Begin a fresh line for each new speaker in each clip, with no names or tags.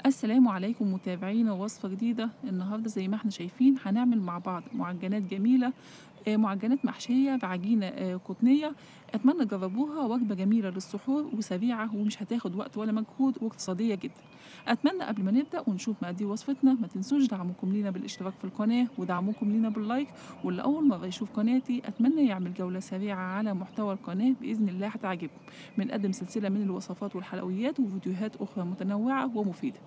السلام عليكم متابعينا وصفة جديدة النهاردة زي ما احنا شايفين هنعمل مع بعض معجنات جميلة آه، معجنات محشية بعجينة آه، قطنية أتمنى تجربوها وجبة جميلة للسحور وسريعة ومش هتاخد وقت ولا مجهود واقتصادية جدا أتمنى قبل ما نبدأ ونشوف مقادير وصفتنا ما تنسوش دعمكم لينا بالاشتراك في القناة ودعمكم لينا باللايك واللي أول مرة يشوف قناتي أتمنى يعمل جولة سريعة على محتوى القناة بإذن الله هتعجبكم بنقدم سلسلة من الوصفات والحلويات وفيديوهات أخرى متنوعة ومفيدة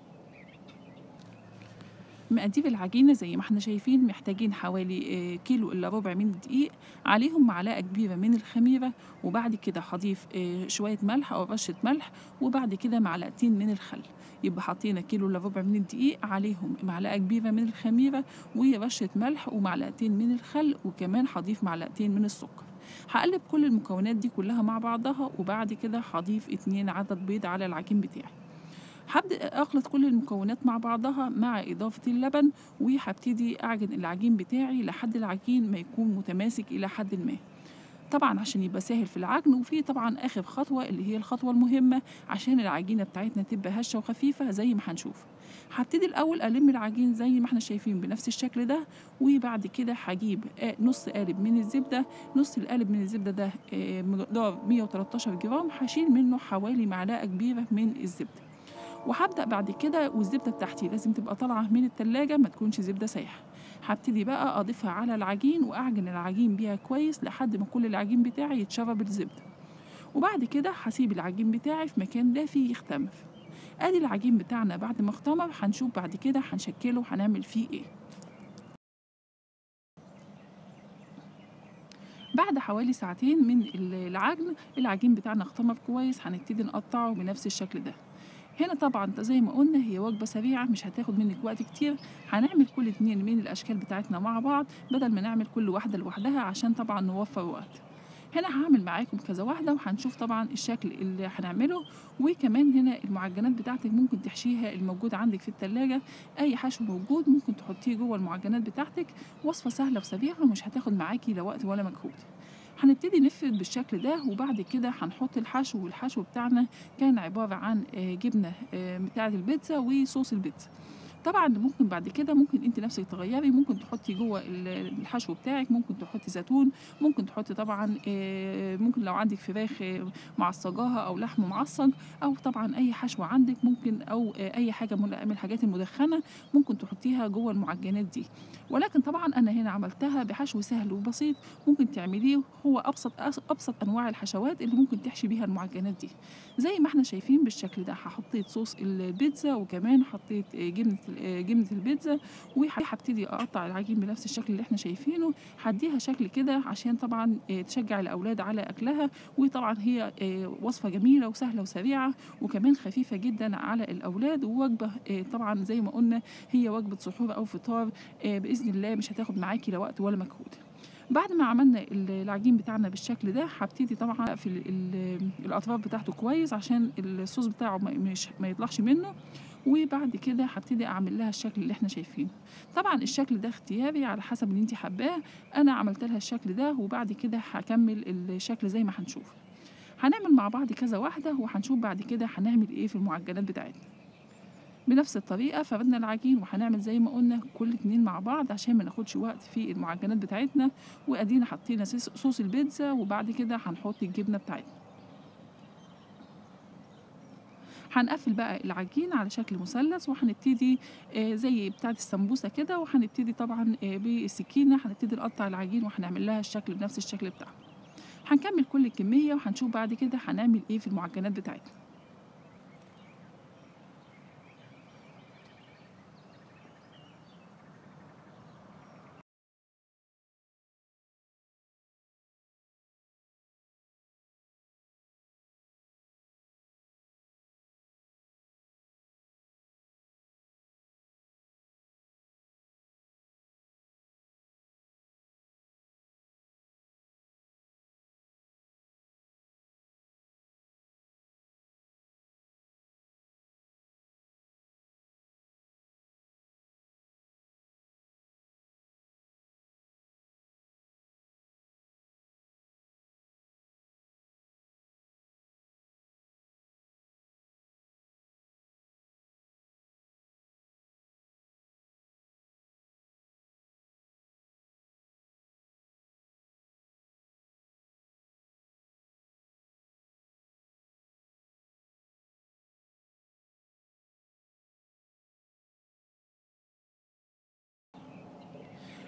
مقادير العجينة زي ما احنا شايفين محتاجين حوالي آه، كيلو إلا ربع من الدقيق عليهم معلقة كبيرة من الخميرة وبعد كده هضيف آه، شوية ملح أو رشة ملح وبعد كده معلقتين من الخل يبقى حطينا كيلو إلا ربع من الدقيق عليهم معلقة كبيرة من الخميرة ورشة ملح ومعلقتين من الخل وكمان هضيف معلقتين من السكر هقلب كل المكونات دي كلها مع بعضها وبعد كده هضيف اتنين عدد بيض على العجين بتاعي هبدأ أخلط كل المكونات مع بعضها مع إضافة اللبن وهبتدي أعجن العجين بتاعي لحد العجين ما يكون متماسك إلى حد ما طبعا عشان يبقى سهل في العجن وفي طبعا آخر خطوة اللي هي الخطوة المهمة عشان العجينة بتاعتنا تبقى هشة وخفيفة زي ما هنشوف هبتدي الأول ألم العجين زي ما احنا شايفين بنفس الشكل ده وبعد كده هجيب آه، نص قالب من الزبدة نص القالب من الزبدة ده آه، مقدار 113 جرام هشيل منه حوالي معلقة كبيرة من الزبدة وهبدأ بعد كده والزبدة بتاعتي لازم تبقى طالعة من التلاجة ما تكونش زبدة سايحة هبتدي بقى أضيفها على العجين وأعجن العجين بيها كويس لحد ما كل العجين بتاعي يتشرب الزبدة وبعد كده هسيب العجين بتاعي في مكان دافي يختمر ادي العجين بتاعنا بعد ما اختمر هنشوف بعد كده هنشكله هنعمل فيه ايه بعد حوالي ساعتين من العجن العجين بتاعنا اختمر كويس هنبتدي نقطعه بنفس الشكل ده هنا طبعا زي ما قلنا هي وجبة سريعة مش هتاخد منك وقت كتير هنعمل كل اتنين من الأشكال بتاعتنا مع بعض بدل ما نعمل كل واحدة لوحدها عشان طبعا نوفر وقت هنا هعمل معاكم كذا واحدة وهنشوف طبعا الشكل اللي هنعمله وكمان هنا المعجنات بتاعتك ممكن تحشيها الموجود عندك في التلاجة أي حشو موجود ممكن تحطيه جوه المعجنات بتاعتك وصفة سهلة وسريعة ومش هتاخد معاكي لا وقت ولا مجهود هنبتدي نفرد بالشكل ده وبعد كده هنحط الحشو والحشو بتاعنا كان عبارة عن آه، جبنة آه، بتاعة البيتزا وصوص البيتزا طبعا ممكن بعد كده ممكن انت نفسك تغيري ممكن تحطي جوه ال- الحشو بتاعك ممكن تحطي زيتون ممكن تحطي طبعا آه، ممكن لو عندك فراخ آه، معصجاها او لحم معصج او طبعا اي حشو عندك ممكن او آه، اي حاجه من من الحاجات المدخنه ممكن تحطيها جوه المعجنات دي ولكن طبعا انا هنا عملتها بحشو سهل وبسيط ممكن تعمليه هو ابسط ابسط انواع الحشوات اللي ممكن تحشي بيها المعجنات دي زي ما احنا شايفين بالشكل ده حطيت صوص البيتزا وكمان حطيت آه، جبنه ال- آه، جبنه البيتزا وهبتدي اقطع العجين بنفس الشكل اللي احنا شايفينه هديها شكل كده عشان طبعا آه، تشجع الاولاد على اكلها وطبعا هي آه، وصفه جميله وسهله وسريعه وكمان خفيفه جدا على الاولاد ووجبه آه، طبعا زي ما قلنا هي وجبه سحور او فطار آه، باذن الله مش هتاخد معاكي لا وقت ولا مجهود بعد ما عملنا ال- العجين بتاعنا بالشكل ده هبتدي طبعا اقفل ال- الاطراف بتاعته كويس عشان الصوص بتاعه ما- مش ما يطلعش منه وبعد كده هبتدي اعمل لها الشكل اللي احنا شايفينه طبعا الشكل ده اختياري على حسب اللي انت حباه انا عملت لها الشكل ده وبعد كده هكمل الشكل زي ما هنشوف هنعمل مع بعض كذا واحده وهنشوف بعد كده هنعمل ايه في المعجنات بتاعتنا بنفس الطريقة فردنا العجين وهنعمل زي ما قلنا كل اتنين مع بعض عشان ما ناخدش وقت في المعجنات بتاعتنا وادينا حطينا سيس- صوص البيتزا وبعد كده هنحط الجبنة بتاعتنا هنقفل بقى العجين على شكل مثلث وهنبتدي آه، زي بتاعة السمبوسة كده وهنبتدي طبعا آه، بالسكينة هنبتدي نقطع العجين وهنعمل لها الشكل بنفس الشكل بتاعها هنكمل كل الكمية وهنشوف بعد كده هنعمل ايه في المعجنات بتاعتنا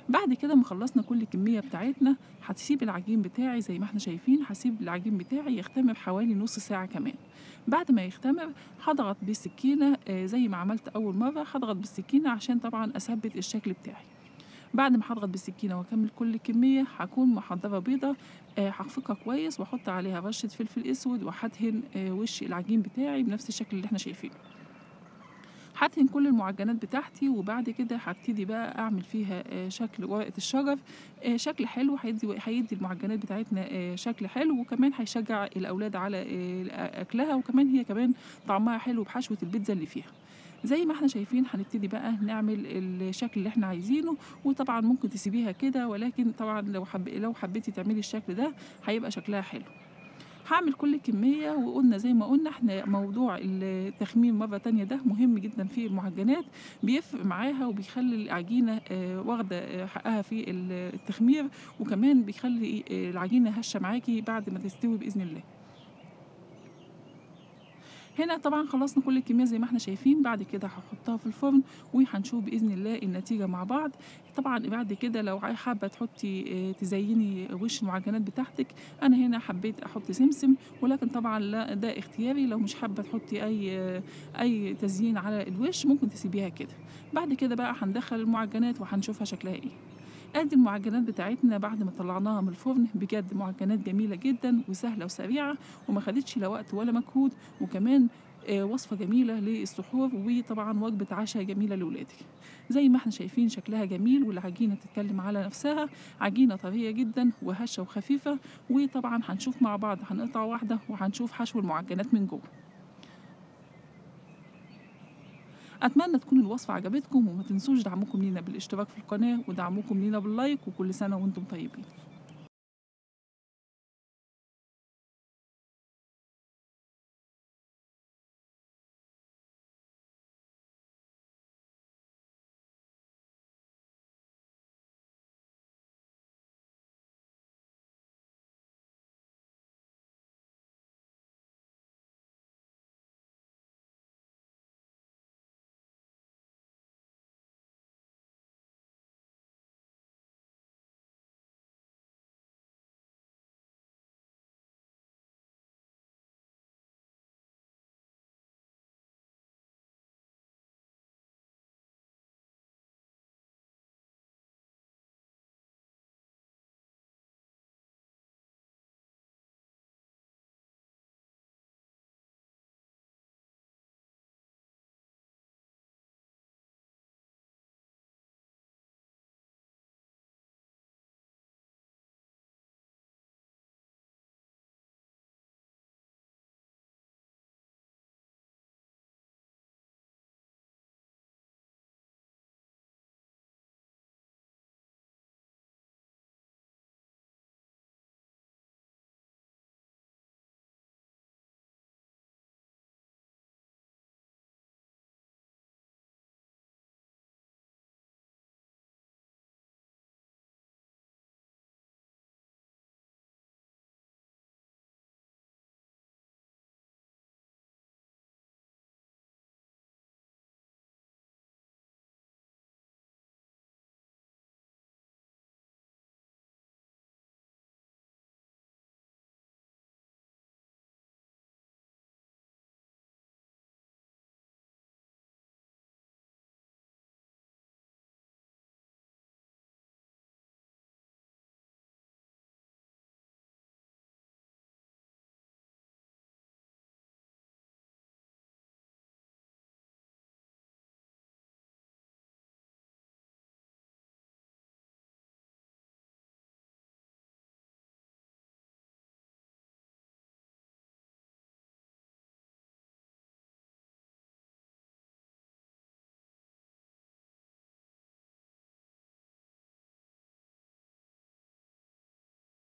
بعد كده ما خلصنا كل الكمية بتاعتنا هتسيب العجين بتاعي زي ما احنا شايفين هسيب العجين بتاعي يختمر حوالي نص ساعة كمان بعد ما يختمر هضغط بالسكينة آه، زي ما عملت أول مرة هضغط بالسكينة عشان طبعا أثبت الشكل بتاعي بعد ما هضغط بالسكينة وأكمل كل الكمية هكون محضرة بيضة آه، هخفقها كويس وأحط عليها رشة فلفل أسود وهدهن آه، وش العجين بتاعي بنفس الشكل اللي احنا شايفينه هدهن كل المعجنات بتاعتي وبعد كده هبتدي بقى اعمل فيها آه، شكل ورقه الشجر آه، شكل حلو هيدي هيدي المعجنات بتاعتنا آه، شكل حلو وكمان هيشجع الاولاد على آه، اكلها وكمان هي كمان طعمها حلو بحشوه البيتزا اللي فيها زي ما احنا شايفين هنبتدي بقى نعمل الشكل اللي احنا عايزينه وطبعا ممكن تسيبيها كده ولكن طبعا لو حب لو حبيتي تعملي الشكل ده هيبقى شكلها حلو هعمل كل كمية وقلنا زي ما قلنا احنا موضوع التخمير مرة تانية ده مهم جدا في المعجنات بيفرق معاها وبيخلي العجينة آه، واخدة آه، حقها في التخمير وكمان بيخلي آه، العجينة هشة معاكي بعد ما تستوي بإذن الله هنا طبعا خلصنا كل الكميه زي ما احنا شايفين بعد كده هحطها في الفرن وهنشوف باذن الله النتيجه مع بعض طبعا بعد كده لو عاي- حابه تحطي آه، تزيني وش المعجنات بتاعتك انا هنا حبيت احط سمسم ولكن طبعا لا ده اختياري لو مش حابه تحطي اي آه، اي تزيين على الوش ممكن تسيبيها كده بعد كده بقى هندخل المعجنات وهنشوفها شكلها ايه ادي المعجنات بتاعتنا بعد ما طلعناها من الفرن بجد معجنات جميله جدا وسهله وسريعه وما خدتش لا وقت ولا مجهود وكمان آه، وصفه جميله للسحور وطبعا وجبه عشاء جميله لاولادك زي ما احنا شايفين شكلها جميل والعجينه تتكلم على نفسها عجينه طريه جدا وهشه وخفيفه وطبعا هنشوف مع بعض هنقطع واحده وهنشوف حشو المعجنات من جوه اتمنى تكون الوصفه عجبتكم وما تنسوش دعمكم لينا بالاشتراك في القناه ودعمكم لينا باللايك وكل سنه وانتم طيبين